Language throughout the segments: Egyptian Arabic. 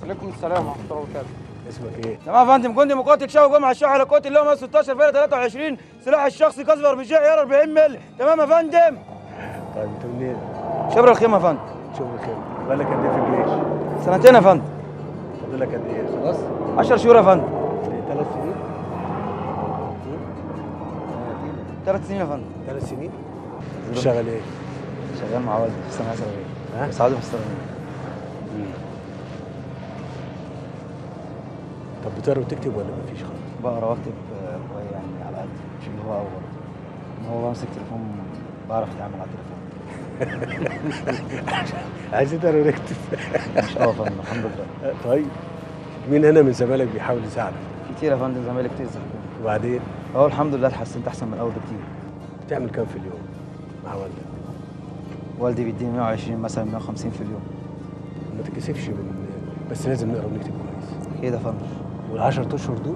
عليكم السلام ورحمه الله وبركاته اسمك ايه؟ تمام يا فندم كنت مقاتل شاوي جمعه الشاحن القوتي اللي هو 16 فرق 23 سلاح الشخصي كسبر بجاء عيار 40 مللي تمام يا فندم طيب انت منين؟ شبر الخيمه يا فندم شغل خير بالك قد ايه في الجيش؟ سنتين يا فندم فاضلك قد ايه؟ خلاص؟ 10 شهور يا فندم ثلاث سنين؟ ثلاث سنين يا فندم ثلاث سنين؟ بتشتغل ايه؟ شغال مع والدي في الصناعه الثانويه ها؟ بساعده في الثانويه طب بتقرا وتكتب ولا مفيش خالص؟ بقرا واكتب آه، شويه يعني على قد مش اللي هو اول هو بمسك تليفون بعرف اتعامل على التليفون عايز تقرا وتكتب مش قوي يا فندم الحمد لله طيب مين هنا من زمايلك بيحاول يساعدك؟ كتير يا فندم زمايلي كتير زي وبعدين هو الحمد لله اتحسنت احسن من الاول بكتير بتعمل كام في اليوم مع والدك؟ والدي بيديني 120 مثلا 150 في اليوم ما تتكسفش من بس لازم نقرا ونكتب كويس اكيد يا فندم وال10 اشهر دول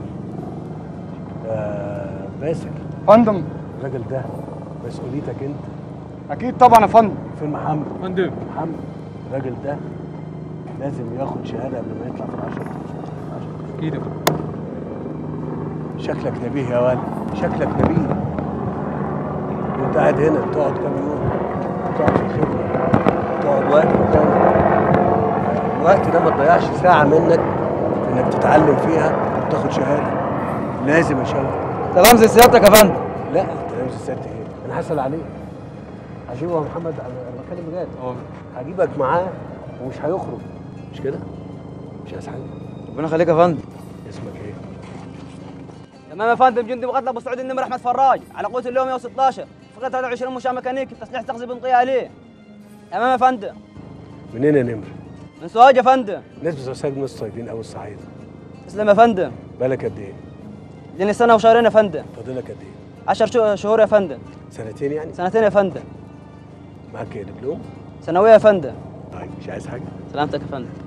آه باسل فندم الراجل ده مسؤوليتك انت اكيد طبعا يا فندم فين محمد؟ فندم محمد الراجل ده لازم ياخد شهاده قبل ما يطلع في العشر اشهر اكيد يا فندم شكلك نبيه يا ولد شكلك نبيه وانت قاعد هنا تقعد كام يوم تقعد في الخدمه تقعد وقت مكانك الوقت ده ما تضيعش ساعه منك في انك تتعلم فيها وتاخد شهاده لازم يا شباب سلام زي سيادتك يا فندم لا انت لابس السبت ايه انا هسال عليه هجيبه يا محمد انا أنا بتكلم بجد هجيبك معاه ومش هيخرج مش كده مش عايز حاجه ربنا يخليك يا فندم اسمك ايه تمام يا فندم جندي مقاتل ابو سعود النمر احمد فراج على قوه اليوم 116 فقره 23 مشاة ميكانيكي تسليح تغذيه بنقيه عليه تمام يا فندم منين يا نمر من سوهاج يا فندم الناس بتوع سجن الصيادين او الصعيد تسلم يا فندم بالك قد ايه لي سنه وشهرين يا فندم فاضلك قد ايه 10 شهور يا فندم سنتين يعني سنتين يا فندم معاك ايه دبلوم ثانويه يا فندم طيب مش عايز حاجه سلامتك يا فندم